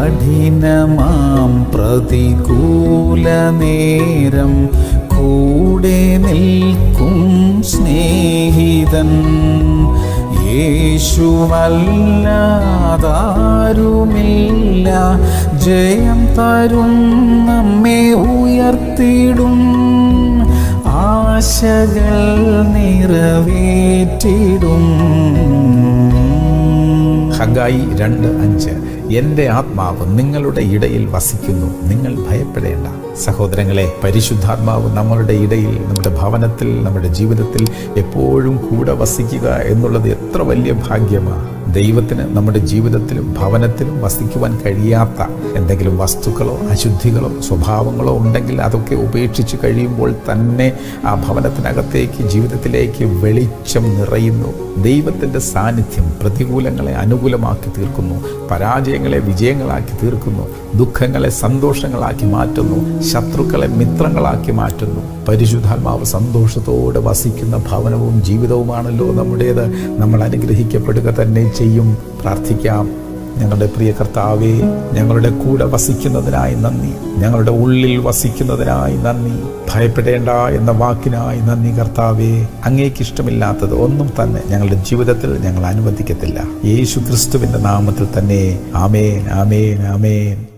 കഠിനമാം പ്രതികൂല നേരം കൂടെ നിൽക്കും സ്നേഹിതൻ യേശുവല്ലാതാരുമില്ല ജയം തരും നമ്മെ ഉയർത്തിടും ആശകൾ നിറവേറ്റിടും ഹഗായി രണ്ട് അഞ്ച് എൻ്റെ ആത്മാവ് നിങ്ങളുടെ ഇടയിൽ വസിക്കുന്നു നിങ്ങൾ ഭയപ്പെടേണ്ട സഹോദരങ്ങളെ പരിശുദ്ധാത്മാവ് നമ്മളുടെ ഇടയിൽ നമ്മുടെ ഭവനത്തിൽ നമ്മുടെ ജീവിതത്തിൽ എപ്പോഴും കൂടെ വസിക്കുക എന്നുള്ളത് എത്ര വലിയ ഭാഗ്യമാണ് ദൈവത്തിന് നമ്മുടെ ജീവിതത്തിലും ഭവനത്തിലും വസിക്കുവാൻ കഴിയാത്ത എന്തെങ്കിലും വസ്തുക്കളോ അശുദ്ധികളോ സ്വഭാവങ്ങളോ ഉണ്ടെങ്കിൽ അതൊക്കെ ഉപേക്ഷിച്ച് കഴിയുമ്പോൾ തന്നെ ആ ഭവനത്തിനകത്തേക്ക് ജീവിതത്തിലേക്ക് വെളിച്ചം നിറയുന്നു ദൈവത്തിൻ്റെ സാന്നിധ്യം പ്രതികൂലങ്ങളെ അനുകൂലമാക്കി തീർക്കുന്നു പരാജയങ്ങളെ വിജയങ്ങളാക്കി തീർക്കുന്നു ദുഃഖങ്ങളെ സന്തോഷങ്ങളാക്കി മാറ്റുന്നു ശത്രുക്കളെ മിത്രങ്ങളാക്കി മാറ്റുന്നു പരിശുദ്ധാത്മാവ് സന്തോഷത്തോടെ വസിക്കുന്ന ഭവനവും ജീവിതവുമാണല്ലോ നമ്മുടേത് നമ്മൾ അനുഗ്രഹിക്കപ്പെടുക തന്നെ ചെയ്യും പ്രാർത്ഥിക്കാം ഞങ്ങളുടെ പ്രിയ കർത്താവേ ഞങ്ങളുടെ കൂടെ വസിക്കുന്നതിനായി നന്ദി ഞങ്ങളുടെ ഉള്ളിൽ വസിക്കുന്നതിനായി നന്ദി ഭയപ്പെടേണ്ട എന്ന വാക്കിനായി നന്ദി കർത്താവേ അങ്ങേക്ക് ഇഷ്ടമില്ലാത്തത് ഒന്നും തന്നെ ഞങ്ങളുടെ ജീവിതത്തിൽ ഞങ്ങൾ അനുവദിക്കത്തില്ല യേശു ക്രിസ്തുവിന്റെ നാമത്തിൽ തന്നെ ആമേൻ ആമേൻ ആമേൻ